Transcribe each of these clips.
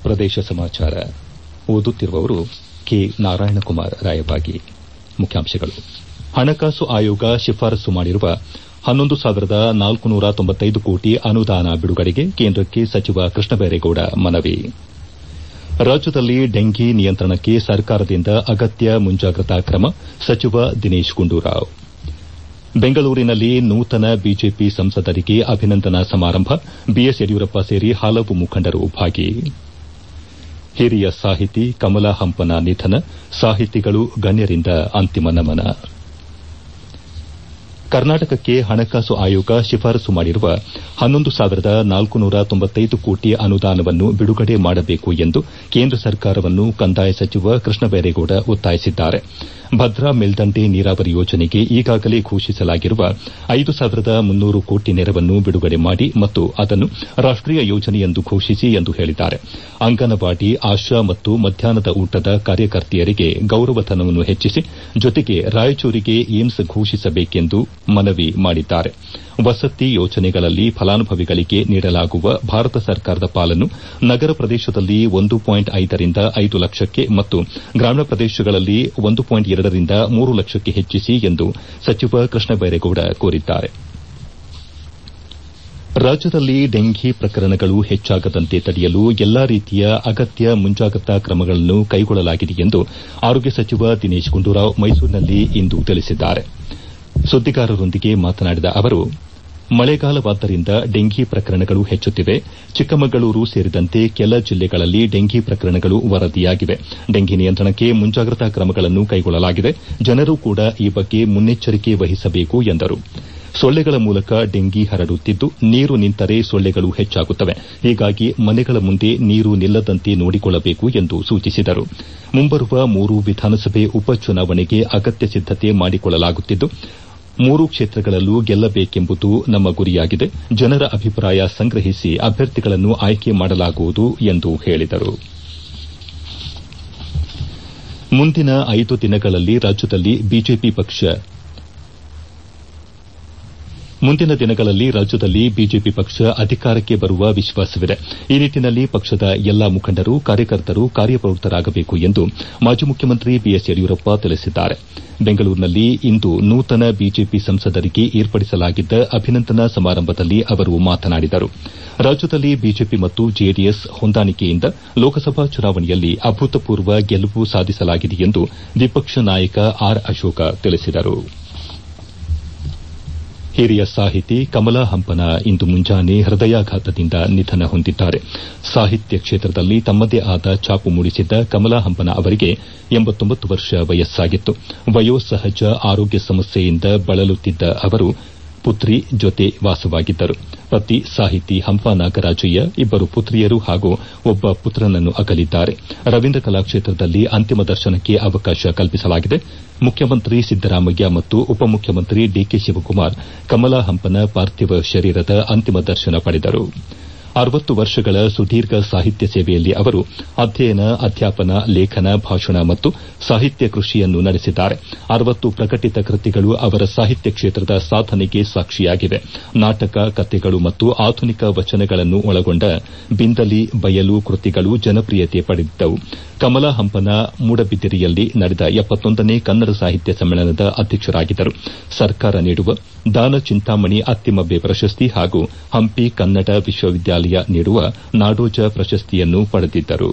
ಪ್ರದೇಶ ಸಮಾಚಾರ ಓದುತ್ತಿರುವವರು ಕೆ ನಾರಾಯಣಕುಮಾರ್ ರಾಯಬಾಗಿ ಮುಖ್ಯಾಂಶಗಳು ಹಣಕಾಸು ಆಯೋಗ ಶಿಫಾರಸ್ಸು ಮಾಡಿರುವ ಹನ್ನೊಂದು ಸಾವಿರದ ನಾಲ್ಕುನೂರ ತೊಂಬತ್ತೈದು ಕೋಟಿ ಅನುದಾನ ಬಿಡುಗಡೆಗೆ ಕೇಂದ್ರಕ್ಕೆ ಸಚಿವ ಕೃಷ್ಣಬೈರೇಗೌಡ ಮನವಿ ರಾಜ್ಯದಲ್ಲಿ ಡೆಂಘಿ ನಿಯಂತ್ರಣಕ್ಕೆ ಸರ್ಕಾರದಿಂದ ಅಗತ್ಯ ಮುಂಜಾಗ್ರತಾ ಕ್ರಮ ಸಚಿವ ದಿನೇಶ್ ಗುಂಡೂರಾವ್ ಬೆಂಗಳೂರಿನಲ್ಲಿ ನೂತನ ಬಿಜೆಪಿ ಸಂಸದರಿಗೆ ಅಭಿನಂದನಾ ಸಮಾರಂಭ ಬಿಎಸ್ ಯಡಿಯೂರಪ್ಪ ಸೇರಿ ಹಲವು ಮುಖಂಡರು ಭಾಗಿ ಹಿರಿಯ ಸಾಹಿತಿ ಕಮಲಾ ಹಂಪನ ನಿಧನ ಸಾಹಿತಿಗಳು ಗಣ್ಯರಿಂದ ಅಂತಿಮ ನಮನ ಕರ್ನಾಟಕಕ್ಕೆ ಹಣಕಾಸು ಆಯೋಗ ಶಿಫಾರಸ್ಸು ಮಾಡಿರುವ ಹನ್ನೊಂದು ಸಾವಿರದ ನಾಲ್ಕುನೂರ ತೊಂಬತ್ತೈದು ಕೋಟಿ ಅನುದಾನವನ್ನು ಬಿಡುಗಡೆ ಮಾಡಬೇಕು ಎಂದು ಕೇಂದ್ರ ಸರ್ಕಾರವನ್ನು ಕಂದಾಯ ಸಚಿವ ಕೃಷ್ಣಬೈರೇಗೌಡ ಒತ್ತಾಯಿಸಿದ್ದಾರೆ ಭದ್ರಾ ಮೇಲ್ದಂಡೆ ನೀರಾವರಿ ಯೋಜನೆಗೆ ಈಗಾಗಲೇ ಘೋಷಿಸಲಾಗಿರುವ ಐದು ಸಾವಿರದ ಮುನ್ನೂರು ಕೋಟಿ ನೆರವನ್ನು ಬಿಡುಗಡೆ ಮಾಡಿ ಮತ್ತು ಅದನ್ನು ರಾಷ್ಟೀಯ ಯೋಜನೆಯೆಂದು ಘೋಷಿಸಿ ಎಂದು ಹೇಳಿದ್ದಾರೆ ಅಂಗನವಾಡಿ ಆಶಾ ಮತ್ತು ಮಧ್ಯಾಹ್ನದ ಊಟದ ಕಾರ್ಯಕರ್ತೆಯರಿಗೆ ಗೌರವಧನವನ್ನು ಹೆಚ್ಚಿಸಿ ಜೊತೆಗೆ ರಾಯಚೂರಿಗೆ ಏಮ್ಸ್ ಘೋಷಿಸಬೇಕೆಂದು ಮನವಿ ಮಾಡಿದ್ದಾರೆ ವಸತಿ ಯೋಜನೆಗಳಲ್ಲಿ ಫಲಾನುಭವಿಗಳಿಗೆ ನೀಡಲಾಗುವ ಭಾರತ ಸರ್ಕಾರದ ಪಾಲನ್ನು ನಗರ ಪ್ರದೇಶದಲ್ಲಿ ಒಂದು ಪಾಯಿಂಟ್ ಐದರಿಂದ ಐದು ಲಕ್ಷಕ್ಕೆ ಮತ್ತು ಗ್ರಾಮೀಣ ಪ್ರದೇಶಗಳಲ್ಲಿ ಒಂದು ಪಾಯಿಂಟ್ ಎರಡರಿಂದ ಮೂರು ಲಕ್ಷಕ್ಕೆ ಹೆಚ್ಚಿಸಿ ಎಂದು ಸಚಿವ ಕೃಷ್ಣಬೈರೇಗೌಡ ಕೋರಿದ್ದಾರೆ ರಾಜ್ಯದಲ್ಲಿ ಡೆಂಘಿ ಪ್ರಕರಣಗಳು ಹೆಚ್ಚಾಗದಂತೆ ತಡೆಯಲು ಎಲ್ಲಾ ರೀತಿಯ ಅಗತ್ಯ ಮುಂಜಾಗ್ರತಾ ಕ್ರಮಗಳನ್ನು ಕೈಗೊಳ್ಳಲಾಗಿದೆ ಎಂದು ಆರೋಗ್ಯ ಸಚಿವ ದಿನೇಶ್ ಗುಂಡೂರಾವ್ ಮೈಸೂರಿನಲ್ಲಿಂದು ತಿಳಿಸಿದ್ದಾರೆ ಸುದ್ದಿಗಾರರೊಂದಿಗೆ ಮಾತನಾಡಿದ ಅವರು ಮಳೆಗಾಲವಾದ್ದರಿಂದ ಡೆಂಘಿ ಪ್ರಕರಣಗಳು ಹೆಚ್ಚುತ್ತಿವೆ ಚಿಕ್ಕಮಗಳೂರು ಸೇರಿದಂತೆ ಕೆಲ ಜಿಲ್ಲೆಗಳಲ್ಲಿ ಡೆಂಘಿ ಪ್ರಕರಣಗಳು ವರದಿಯಾಗಿವೆ ಡೆಂಘಿ ನಿಯಂತ್ರಣಕ್ಕೆ ಮುಂಜಾಗ್ರತಾ ಕ್ರಮಗಳನ್ನು ಕೈಗೊಳ್ಳಲಾಗಿದೆ ಜನರು ಕೂಡ ಈ ಬಗ್ಗೆ ಮುನ್ನೆಚ್ಚರಿಕೆ ವಹಿಸಬೇಕು ಎಂದರು ಸೊಳ್ಳೆಗಳ ಮೂಲಕ ಡೆಂಘಿ ಹರಡುತ್ತಿದ್ದು ನೀರು ನಿಂತರೆ ಸೊಳ್ಳೆಗಳು ಹೆಚ್ಚಾಗುತ್ತವೆ ಹೀಗಾಗಿ ಮನೆಗಳ ಮುಂದೆ ನೀರು ನಿಲ್ಲದಂತೆ ನೋಡಿಕೊಳ್ಳಬೇಕು ಎಂದು ಸೂಚಿಸಿದರು ಮುಂಬರುವ ಮೂರು ವಿಧಾನಸಭೆ ಉಪಚುನಾವಣೆಗೆ ಅಗತ್ಯ ಸಿದ್ದತೆ ಮಾಡಿಕೊಳ್ಳಲಾಗುತ್ತಿದ್ದು ಮೂರೂ ಕ್ಷೇತ್ರಗಳಲ್ಲೂ ಗೆಲ್ಲಬೇಕೆಂಬುದು ನಮ್ಮ ಗುರಿಯಾಗಿದೆ ಜನರ ಅಭಿಪ್ರಾಯ ಸಂಗ್ರಹಿಸಿ ಅಭ್ಯರ್ಥಿಗಳನ್ನು ಆಯ್ಕೆ ಮಾಡಲಾಗುವುದು ಎಂದು ಹೇಳಿದರು ಮುಂದಿನ ಐದು ದಿನಗಳಲ್ಲಿ ರಾಜ್ಯದಲ್ಲಿ ಬಿಜೆಪಿ ಪಕ್ಷ ಮುಂದಿನ ದಿನಗಳಲ್ಲಿ ರಾಜ್ಯದಲ್ಲಿ ಬಿಜೆಪಿ ಪಕ್ಷ ಅಧಿಕಾರಕ್ಕೆ ಬರುವ ವಿಶ್ವಾಸವಿದೆ ಈ ನಿಟ್ಟನಲ್ಲಿ ಪಕ್ಷದ ಎಲ್ಲಾ ಮುಖಂಡರು ಕಾರ್ಯಕರ್ತರು ಕಾರ್ಯಪ್ರವೃತ್ತರಾಗಬೇಕು ಎಂದು ಮಾಜಿ ಮುಖ್ಯಮಂತ್ರಿ ಬಿಎಸ್ ಯಡಿಯೂರಪ್ಪ ತಿಳಿಸಿದ್ದಾರೆ ಬೆಂಗಳೂರಿನಲ್ಲಿ ಇಂದು ನೂತನ ಬಿಜೆಪಿ ಸಂಸದರಿಗೆ ಏರ್ಪಡಿಸಲಾಗಿದ್ದ ಅಭಿನಂದನಾ ಸಮಾರಂಭದಲ್ಲಿ ಅವರು ಮಾತನಾಡಿದರು ರಾಜ್ಯದಲ್ಲಿ ಬಿಜೆಪಿ ಮತ್ತು ಜೆಡಿಎಸ್ ಹೊಂದಾಣಿಕೆಯಿಂದ ಲೋಕಸಭಾ ಚುನಾವಣೆಯಲ್ಲಿ ಅಭೂತಪೂರ್ವ ಗೆಲುವು ಸಾಧಿಸಲಾಗಿದೆ ಎಂದು ವಿಪಕ್ಷ ನಾಯಕ ಆರ್ ಅಶೋಕ ತಿಳಿಸಿದರು ಹಿರಿಯ ಸಾಹಿತಿ ಕಮಲಾ ಹಂಪನ ಇಂದು ಮುಂಜಾನೆ ಹೃದಯಾಘಾತದಿಂದ ನಿಧನ ಹೊಂದಿದ್ದಾರೆ ಸಾಹಿತ್ಯ ಕ್ಷೇತ್ರದಲ್ಲಿ ತಮ್ಮದೇ ಆದ ಛಾಪು ಮೂಡಿಸಿದ್ದ ಕಮಲಾ ಹಂಪನ ಅವರಿಗೆ ವರ್ಷ ವಯಸ್ಸಾಗಿತ್ತು ವಯೋಸಹಜ ಆರೋಗ್ಯ ಸಮಸ್ಯೆಯಿಂದ ಬಳಲುತ್ತಿದ್ದ ಅವರು ಪುತ್ರಿ ಜೊತೆ ವಾಸವಾಗಿದ್ದರು ಪತಿ ಸಾಹಿತಿ ಹಂಪ ನಾಗರಾಜಯ್ಯ ಇಬ್ಬರು ಪುತ್ರಿಯರು ಹಾಗೂ ಒಬ್ಬ ಪುತ್ರನನ್ನು ಅಗಲಿದ್ದಾರೆ ರವೀಂದ್ರ ಕಲಾಕ್ಷೇತ್ರದಲ್ಲಿ ಅಂತಿಮ ದರ್ಶನಕ್ಕೆ ಅವಕಾಶ ಕಲ್ಪಿಸಲಾಗಿದೆ ಮುಖ್ಯಮಂತ್ರಿ ಸಿದ್ದರಾಮಯ್ಯ ಮತ್ತು ಉಪಮುಖ್ಯಮಂತ್ರಿ ಡಿಕೆ ಶಿವಕುಮಾರ್ ಕಮಲಾ ಹಂಪನ ಪಾರ್ಥಿವ ಶರೀರದ ಅಂತಿಮ ದರ್ಶನ ಪಡೆದರು ಅರವತ್ತು ವರ್ಷಗಳ ಸುದೀರ್ಘ ಸಾಹಿತ್ಯ ಸೇವೆಯಲ್ಲಿ ಅವರು ಅಧ್ಯಯನ ಅಧ್ಯಾಪನ ಲೇಖನ ಭಾಷಣ ಮತ್ತು ಸಾಹಿತ್ಯ ಕೃಷಿಯನ್ನು ನಡೆಸಿದ್ದಾರೆ ಅರವತ್ತು ಪ್ರಕಟಿತ ಕೃತಿಗಳು ಅವರ ಸಾಹಿತ್ಯ ಕ್ಷೇತ್ರದ ಸಾಧನೆಗೆ ಸಾಕ್ಷಿಯಾಗಿವೆ ನಾಟಕ ಕತೆಗಳು ಮತ್ತು ಆಧುನಿಕ ವಚನಗಳನ್ನು ಒಳಗೊಂಡ ಬಿಂದಲಿ ಬಯಲು ಕೃತಿಗಳು ಜನಪ್ರಿಯತೆ ಪಡೆದಿದ್ದವು ಕಮಲಾ ಹಂಪನ ಮೂಡಬಿದಿರೆಯಲ್ಲಿ ನಡೆದ ನೇ ಕನ್ನಡ ಸಾಹಿತ್ಯ ಸಮ್ಮೇಳನದ ಅಧ್ಯಕ್ಷರಾಗಿದ್ದರು ಸರ್ಕಾರ ನೀಡುವ ದಾನ ಚಿಂತಾಮಣಿ ಅತ್ತಿಮಬ್ಬೆ ಪ್ರಶಸ್ತಿ ಹಾಗೂ ಹಂಪಿ ಕನ್ನಡ ವಿಶ್ವವಿದ್ಯಾಲಯ ನೀಡುವ ನಾಡೋಜ ಪ್ರಶಸ್ತಿಯನ್ನು ಪಡೆದಿದ್ದರು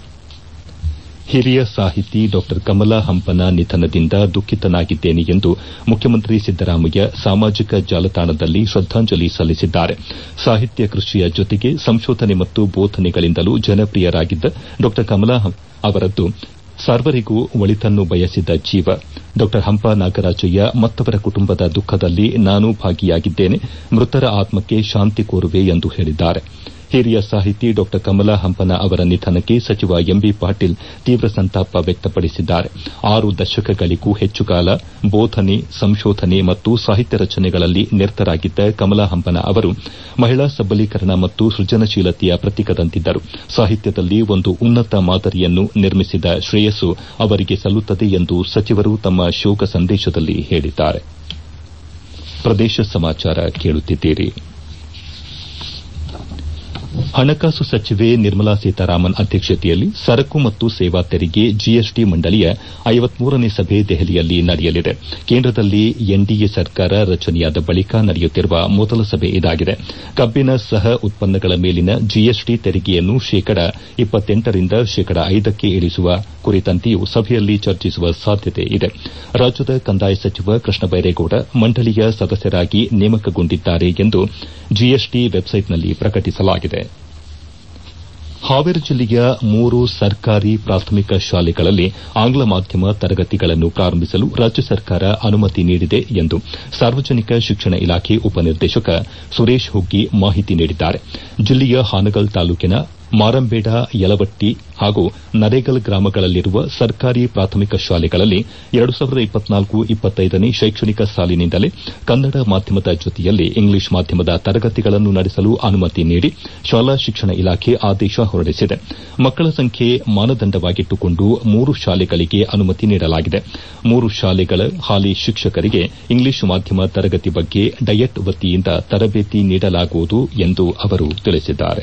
ಹಿರಿಯ ಸಾಹಿತಿ ಡಾ ಕಮಲಾ ಹಂಪನ ನಿಧನದಿಂದ ದುಃಖಿತನಾಗಿದ್ದೇನೆ ಎಂದು ಮುಖ್ಯಮಂತ್ರಿ ಸಿದ್ದರಾಮಯ್ಯ ಸಾಮಾಜಿಕ ಜಾಲತಾಣದಲ್ಲಿ ಶ್ರದ್ದಾಂಜಲಿ ಸಲ್ಲಿಸಿದ್ದಾರೆ ಸಾಹಿತ್ಯ ಕೃಷಿಯ ಜೊತೆಗೆ ಸಂಶೋಧನೆ ಮತ್ತು ಬೋಧನೆಗಳಿಂದಲೂ ಜನಪ್ರಿಯರಾಗಿದ್ದ ಡಾ ಕಮಲಾ ಅವರದ್ದು ಸರ್ವರಿಗೂ ಒಳಿತನ್ನು ಬಯಸಿದ ಜೀವ ಡಾ ಹಂಪ ನಾಗರಾಜಯ್ಯ ಮತ್ತವರ ಕುಟುಂಬದ ದುಃಖದಲ್ಲಿ ನಾನೂ ಭಾಗಿಯಾಗಿದ್ದೇನೆ ಮೃತರ ಆತ್ಮಕ್ಕೆ ಶಾಂತಿ ಕೋರುವೆ ಎಂದು ಹೇಳಿದ್ದಾರೆ ಹಿರಿಯ ಸಾಹಿತಿ ಡಾ ಕಮಲಾ ಹಂಪನ ಅವರ ನಿಧನಕ್ಕೆ ಸಚಿವ ಎಂಬಿ ಪಾಟೀಲ್ ತೀವ್ರ ಸಂತಾಪ ವ್ಯಕ್ತಪಡಿಸಿದ್ದಾರೆ ಆರು ದಶಕಗಳಿಗೂ ಹೆಚ್ಚು ಕಾಲ ಬೋಧನೆ ಸಂಶೋಧನೆ ಮತ್ತು ಸಾಹಿತ್ಯ ರಚನೆಗಳಲ್ಲಿ ನಿರತರಾಗಿದ್ದ ಕಮಲಾ ಹಂಪನ ಅವರು ಮಹಿಳಾ ಸಬಲೀಕರಣ ಮತ್ತು ಸೃಜನಶೀಲತೆಯ ಪ್ರತೀಕದಂತಿದ್ದರು ಸಾಹಿತ್ಯದಲ್ಲಿ ಒಂದು ಉನ್ನತ ಮಾದರಿಯನ್ನು ನಿರ್ಮಿಸಿದ ಶ್ರೇಯಸ್ಸು ಅವರಿಗೆ ಸಲ್ಲುತ್ತದೆ ಎಂದು ಸಚಿವರು ತಮ್ಮ ಶೋಕ ಸಂದೇಶದಲ್ಲಿ ಹೇಳಿದ್ದಾರೆ ಪ್ರದೇಶ ಸಮಾಚಾರ ಕೇಳುತ್ತಿದ್ದೀರಿ ಹಣಕಾಸು ಸಚಿವೆ ನಿರ್ಮಲಾ ಸೀತಾರಾಮನ್ ಅಧ್ಯಕ್ಷತೆಯಲ್ಲಿ ಸರಕು ಮತ್ತು ಸೇವಾ ತೆರಿಗೆ ಜಿಎಸ್ಟಿ ಮಂಡಳಿಯ ಐವತ್ಮೂರನೇ ಸಭೆ ದೆಹಲಿಯಲ್ಲಿ ನಡೆಯಲಿದೆ ಕೇಂದ್ರದಲ್ಲಿ ಎನ್ಡಿಎ ಸರ್ಕಾರ ರಚನೆಯಾದ ಬಳಿಕ ನಡೆಯುತ್ತಿರುವ ಮೊದಲ ಸಭೆ ಇದಾಗಿದೆ ಕಬ್ಬಿನ ಸಹ ಉತ್ಪನ್ನಗಳ ಮೇಲಿನ ಜಿಎಸ್ಟಿ ತೆರಿಗೆಯನ್ನು ಶೇಕಡ ರಿಂದ ಶೇಕಡ ಐದಕ್ಕೆ ಇಳಿಸುವ ಕುರಿತಂತೆಯೂ ಸಭೆಯಲ್ಲಿ ಚರ್ಚಿಸುವ ಸಾಧ್ಯತೆ ಇದೆ ರಾಜ್ಯದ ಕಂದಾಯ ಸಚಿವ ಕೃಷ್ಣ ಬೈರೇಗೌಡ ಮಂಡಳಿಯ ಸದಸ್ಯರಾಗಿ ನೇಮಕಗೊಂಡಿದ್ದಾರೆ ಎಂದು ಜಿಎಸ್ಟಿ ವೆಬ್ಸೈಟ್ನಲ್ಲಿ ಪ್ರಕಟಿಸಲಾಗಿದೆ ಹಾವೇರಿ ಜಿಲ್ಲೆಯ ಮೂರು ಸರ್ಕಾರಿ ಪ್ರಾಥಮಿಕ ಶಾಲೆಗಳಲ್ಲಿ ಆಂಗ್ಲ ಮಾಧ್ಯಮ ತರಗತಿಗಳನ್ನು ಪ್ರಾರಂಭಿಸಲು ರಾಜ್ಯ ಸರ್ಕಾರ ಅನುಮತಿ ನೀಡಿದೆ ಎಂದು ಸಾರ್ವಜನಿಕ ಶಿಕ್ಷಣ ಇಲಾಖೆ ಉಪನಿರ್ದೇಶಕ ಸುರೇಶ್ ಹುಗ್ಗಿ ಮಾಹಿತಿ ನೀಡಿದ್ದಾರೆ ಜಿಲ್ಲೆಯ ಹಾನಗಲ್ ತಾಲೂಕಿನ ಮಾರಂಬೇಡ ಯಲವಟ್ಟಿ ಹಾಗೂ ನರೇಗಲ್ ಗ್ರಾಮಗಳಲ್ಲಿರುವ ಸರ್ಕಾರಿ ಪ್ರಾಥಮಿಕ ಶಾಲೆಗಳಲ್ಲಿ ನೇ ಶೈಕ್ಷಣಿಕ ಸಾಲಿನಿಂದಲೇ ಕನ್ನಡ ಮಾಧ್ಯಮದ ಜೊತೆಯಲ್ಲಿ ಇಂಗ್ಲಿಷ್ ಮಾಧ್ಯಮದ ತರಗತಿಗಳನ್ನು ನಡೆಸಲು ಅನುಮತಿ ನೀಡಿ ಶಾಲಾ ಶಿಕ್ಷಣ ಇಲಾಖೆ ಆದೇಶ ಹೊರಡಿಸಿದೆ ಮಕ್ಕಳ ಸಂಖ್ಯೆ ಮಾನದಂಡವಾಗಿಟ್ಟುಕೊಂಡು ಮೂರು ಶಾಲೆಗಳಿಗೆ ಅನುಮತಿ ನೀಡಲಾಗಿದೆ ಮೂರು ಶಾಲೆಗಳ ಹಾಲಿ ಶಿಕ್ಷಕರಿಗೆ ಇಂಗ್ಲಿಷ್ ಮಾಧ್ಯಮ ತರಗತಿ ಬಗ್ಗೆ ಡಯಟ್ ವತಿಯಿಂದ ತರಬೇತಿ ನೀಡಲಾಗುವುದು ಎಂದು ಅವರು ತಿಳಿಸಿದ್ದಾರೆ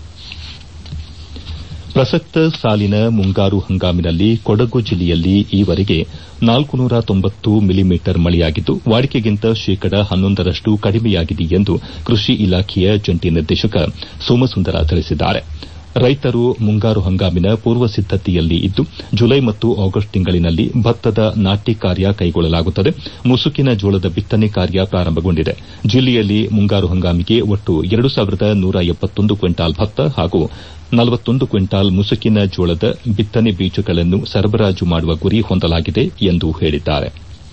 ಪ್ರಸಕ್ತ ಸಾಲಿನ ಮುಂಗಾರು ಹಂಗಾಮಿನಲ್ಲಿ ಕೊಡಗು ಜಿಲ್ಲೆಯಲ್ಲಿ ಈವರೆಗೆ ನಾಲ್ಕುನೂರ ತೊಂಬತ್ತು ಮಿಲಿಮೀಟರ್ ಮಳೆಯಾಗಿದ್ದು ವಾಡಿಕೆಗಿಂತ ಶೇಕಡ ಹನ್ನೊಂದರಷ್ಟು ಕಡಿಮೆಯಾಗಿದೆ ಎಂದು ಕೃಷಿ ಇಲಾಖೆಯ ಜಂಟಿ ನಿರ್ದೇಶಕ ಸೋಮಸುಂದರ ತಿಳಿಸಿದ್ದಾರೆ ರೈತರು ಮುಂಗಾರು ಹಂಗಾಮಿನ ಪೂರ್ವ ಸಿದ್ದತೆಯಲ್ಲಿ ಇದ್ದು ಜುಲೈ ಮತ್ತು ಆಗಸ್ಟ್ ತಿಂಗಳಿನಲ್ಲಿ ಭತ್ತದ ನಾಟಿ ಕಾರ್ಯ ಕೈಗೊಳ್ಳಲಾಗುತ್ತದೆ ಮುಸುಕಿನ ಜೋಳದ ಬಿತ್ತನೆ ಕಾರ್ಯ ಪ್ರಾರಂಭಗೊಂಡಿದೆ ಜಿಲ್ಲೆಯಲ್ಲಿ ಮುಂಗಾರು ಹಂಗಾಮಿಗೆ ಒಟ್ಟು ಎರಡು ಸಾವಿರದ ನೂರ ಎಪ್ಪತ್ತೊಂದು ಕ್ವಿಂಟಾಲ್ ಭತ್ತ ಹಾಗೂ ನಲವತ್ತೊಂದು ಕ್ವಿಂಟಾಲ್ ಮುಸುಕಿನ ಜೋಳದ ಬಿತ್ತನೆ ಬೀಜಗಳನ್ನು ಸರಬರಾಜು ಮಾಡುವ ಗುರಿ ಹೊಂದಲಾಗಿದೆ ಎಂದು ಹೇಳಿದ್ದಾರೆ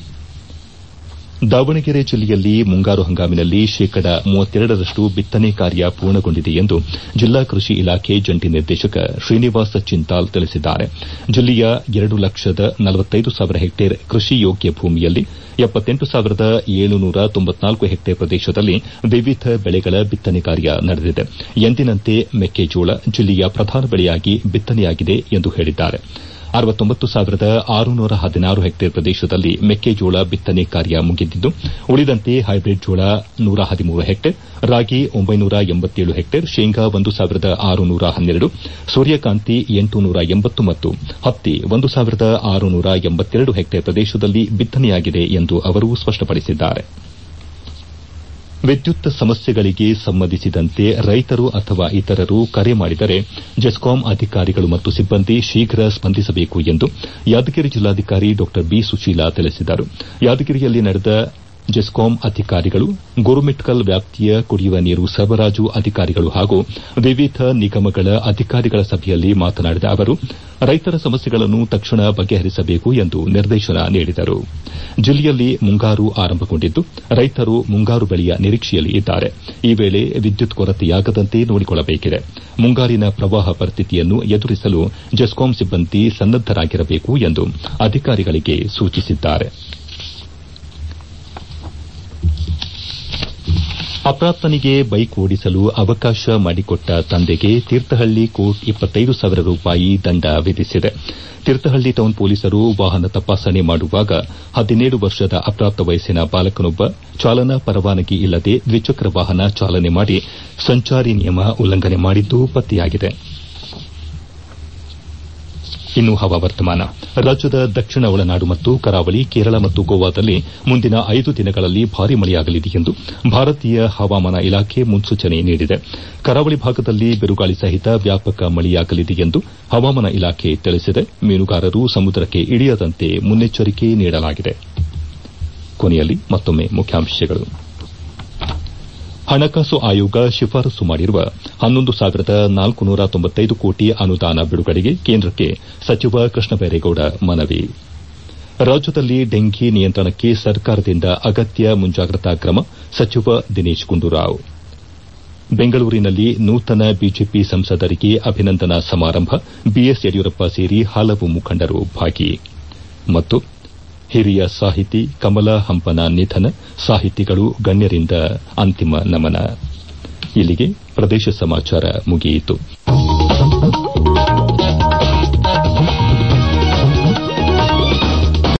ದಾವಣಗೆರೆ ಜಿಲ್ಲೆಯಲ್ಲಿ ಮುಂಗಾರು ಹಂಗಾಮಿನಲ್ಲಿ ಶೇಕಡ ಮೂವತ್ತೆರಡರಷ್ಟು ಬಿತ್ತನೆ ಕಾರ್ಯ ಪೂರ್ಣಗೊಂಡಿದೆ ಎಂದು ಜಿಲ್ಲಾ ಕೃಷಿ ಇಲಾಖೆ ಜಂಟಿ ನಿರ್ದೇಶಕ ಶ್ರೀನಿವಾಸ ಚಿಂತಾಲ್ ತಿಳಿಸಿದ್ದಾರೆ ಜಿಲ್ಲೆಯ ಎರಡು ಲಕ್ಷದ ನಲವತ್ತೈದು ಸಾವಿರ ಹೆಕ್ಟೇರ್ ಕೃಷಿ ಯೋಗ್ಯ ಭೂಮಿಯಲ್ಲಿ ಎಪ್ಪತ್ತೆಂಟು ಸಾವಿರದ ಏಳುನೂರ ತೊಂಬತ್ನಾಲ್ಕು ಹೆಕ್ಟೇರ್ ಪ್ರದೇಶದಲ್ಲಿ ವಿವಿಧ ಬೆಳೆಗಳ ಬಿತ್ತನೆ ಕಾರ್ಯ ನಡೆದಿದೆ ಎಂದಿನಂತೆ ಮೆಕ್ಕೆಜೋಳ ಜಿಲ್ಲೆಯ ಪ್ರಧಾನ ಬೆಳೆಯಾಗಿ ಬಿತ್ತನೆಯಾಗಿದೆ ಎಂದು ಹೇಳಿದ್ದಾರೆ ಅರವತ್ತೊಂಬತ್ತು ಸಾವಿರದ ಆರುನೂರ ಹದಿನಾರು ಹೆಕ್ಟೇರ್ ಪ್ರದೇಶದಲ್ಲಿ ಮೆಕ್ಕೆಜೋಳ ಬಿತ್ತನೆ ಕಾರ್ಯ ಮುಗಿದಿದ್ದು ಉಳಿದಂತೆ ಹೈಬ್ರಿಡ್ ಜೋಳ ನೂರ ಹದಿಮೂರು ಹೆಕ್ಟೇರ್ ರಾಗಿ ಒಂಬೈನೂರ ಎಂಬತ್ತೇಳು ಹೆಕ್ಟೇರ್ ಶೇಂಗಾ ಒಂದು ಸಾವಿರದ ಆರುನೂರ ಹನ್ನೆರಡು ಸೂರ್ಯಕಾಂತಿ ಎಂಟುನೂರ ಎಂಬತ್ತು ಮತ್ತು ಹತ್ತಿ ಒಂದು ಸಾವಿರದ ಆರುನೂರ ಎಂಬತ್ತೆರಡು ಹೆಕ್ಟೇರ್ ಪ್ರದೇಶದಲ್ಲಿ ಬಿತ್ತನೆಯಾಗಿದೆ ಎಂದು ಅವರು ಸ್ಪಷ್ಟಪಡಿಸಿದ್ದಾರೆ ವಿದ್ಯುತ್ ಸಮಸ್ಯೆಗಳಿಗೆ ಸಂಬಂಧಿಸಿದಂತೆ ರೈತರು ಅಥವಾ ಇತರರು ಕರೆ ಮಾಡಿದರೆ ಜೆಸ್ಕಾಂ ಅಧಿಕಾರಿಗಳು ಮತ್ತು ಸಿಬ್ಬಂದಿ ಶೀಘ್ರ ಸ್ಪಂದಿಸಬೇಕು ಎಂದು ಯಾದಗಿರಿ ಜಿಲ್ಲಾಧಿಕಾರಿ ಡಾ ಬಿ ಸುಶೀಲಾ ತಿಳಿಸಿದರು ಯಾದಗಿರಿಯಲ್ಲಿ ನಡೆದ ಜೆಸ್ಕಾಂ ಅಧಿಕಾರಿಗಳು ಗುರುಮಿಟ್ಕಲ್ ವ್ಯಾಪ್ತಿಯ ಕುಡಿಯುವ ನೀರು ಸರಬರಾಜು ಅಧಿಕಾರಿಗಳು ಹಾಗೂ ವಿವಿಧ ನಿಗಮಗಳ ಅಧಿಕಾರಿಗಳ ಸಭೆಯಲ್ಲಿ ಮಾತನಾಡಿದ ಅವರು ರೈತರ ಸಮಸ್ಯೆಗಳನ್ನು ತಕ್ಷಣ ಬಗೆಹರಿಸಬೇಕು ಎಂದು ನಿರ್ದೇಶನ ನೀಡಿದರು ಜಿಲ್ಲೆಯಲ್ಲಿ ಮುಂಗಾರು ಆರಂಭಗೊಂಡಿದ್ದು ರೈತರು ಮುಂಗಾರು ಬೆಳೆಯ ನಿರೀಕ್ಷೆಯಲ್ಲಿ ಇದ್ದಾರೆ ಈ ವೇಳೆ ವಿದ್ಯುತ್ ಕೊರತೆಯಾಗದಂತೆ ನೋಡಿಕೊಳ್ಳಬೇಕಿದೆ ಮುಂಗಾರಿನ ಪ್ರವಾಹ ಪರಿಸ್ಥಿತಿಯನ್ನು ಎದುರಿಸಲು ಜೆಸ್ಕಾಂ ಸಿಬ್ಬಂದಿ ಸನ್ನದ್ದರಾಗಿರಬೇಕು ಎಂದು ಅಧಿಕಾರಿಗಳಿಗೆ ಸೂಚಿಸಿದ್ದಾರೆ ಅಪ್ರಾಪ್ತನಿಗೆ ಬೈಕ್ ಓಡಿಸಲು ಅವಕಾಶ ಮಾಡಿಕೊಟ್ಟ ತಂದೆಗೆ ತೀರ್ಥಹಳ್ಳಿ ಕೋರ್ಟ್ ಇಪ್ಪತ್ತೈದು ಸಾವಿರ ರೂಪಾಯಿ ದಂಡ ವಿಧಿಸಿದೆ ತೀರ್ಥಹಳ್ಳಿ ಟೌನ್ ಪೊಲೀಸರು ವಾಹನ ತಪಾಸಣೆ ಮಾಡುವಾಗ ಹದಿನೇಳು ವರ್ಷದ ಅಪ್ರಾಪ್ತ ವಯಸ್ಸಿನ ಬಾಲಕನೊಬ್ಬ ಚಾಲನಾ ಪರವಾನಗಿ ಇಲ್ಲದೆ ದ್ವಿಚಕ್ರ ವಾಹನ ಚಾಲನೆ ಮಾಡಿ ಸಂಚಾರಿ ನಿಯಮ ಉಲ್ಲಂಘನೆ ಮಾಡಿದ್ದು ಪತ್ತೆಯಾಗಿದೆ ಇನ್ನು ಹವಾವರ್ತಮಾನ ರಾಜ್ಯದ ದಕ್ಷಿಣ ಒಳನಾಡು ಮತ್ತು ಕರಾವಳಿ ಕೇರಳ ಮತ್ತು ಗೋವಾದಲ್ಲಿ ಮುಂದಿನ ಐದು ದಿನಗಳಲ್ಲಿ ಭಾರೀ ಮಳೆಯಾಗಲಿದೆ ಎಂದು ಭಾರತೀಯ ಹವಾಮಾನ ಇಲಾಖೆ ಮುನ್ಸೂಚನೆ ನೀಡಿದೆ ಕರಾವಳಿ ಭಾಗದಲ್ಲಿ ಬಿರುಗಾಳಿ ಸಹಿತ ವ್ಯಾಪಕ ಮಳೆಯಾಗಲಿದೆ ಎಂದು ಹವಾಮಾನ ಇಲಾಖೆ ತಿಳಿಸಿದೆ ಮೀನುಗಾರರು ಸಮುದ್ರಕ್ಕೆ ಇಳಿಯದಂತೆ ಮುನ್ನೆಚ್ಚರಿಕೆ ನೀಡಲಾಗಿದೆ ಕೊನೆಯಲ್ಲಿ ಮತ್ತೊಮ್ಮೆ ಮುಖ್ಯಾಂಶಗಳು ಹಣಕಾಸು ಆಯೋಗ ಶಿಫಾರಸು ಮಾಡಿರುವ ಹನ್ನೊಂದು ಸಾವಿರದ ನಾಲ್ಕುನೂರ ತೊಂಬತ್ತೈದು ಕೋಟಿ ಅನುದಾನ ಬಿಡುಗಡೆಗೆ ಕೇಂದ್ರಕ್ಕೆ ಸಚಿವ ಕೃಷ್ಣ ಬೈರೇಗೌಡ ಮನವಿ ರಾಜ್ಯದಲ್ಲಿ ಡೆಂಘಿ ನಿಯಂತ್ರಣಕ್ಕೆ ಸರ್ಕಾರದಿಂದ ಅಗತ್ಯ ಮುಂಜಾಗ್ರತಾ ಕ್ರಮ ಸಚಿವ ದಿನೇಶ್ ಗುಂಡೂರಾವ್ ಬೆಂಗಳೂರಿನಲ್ಲಿ ನೂತನ ಬಿಜೆಪಿ ಸಂಸದರಿಗೆ ಅಭಿನಂದನಾ ಸಮಾರಂಭ ಬಿಎಸ್ ಯಡಿಯೂರಪ್ಪ ಸೇರಿ ಹಲವು ಮುಖಂಡರು ಭಾಗಿ ಮತ್ತು ಹಿರಿಯ ಸಾಹಿತಿ ಕಮಲ ಹಂಪನ ನಿಧನ ಸಾಹಿತಿಗಳು ಗಣ್ಯರಿಂದ ಅಂತಿಮ ನಮನ ಇಲ್ಲಿಗೆ ಪ್ರದೇಶ ಸಮಾಚಾರ ಮುಗಿಯಿತು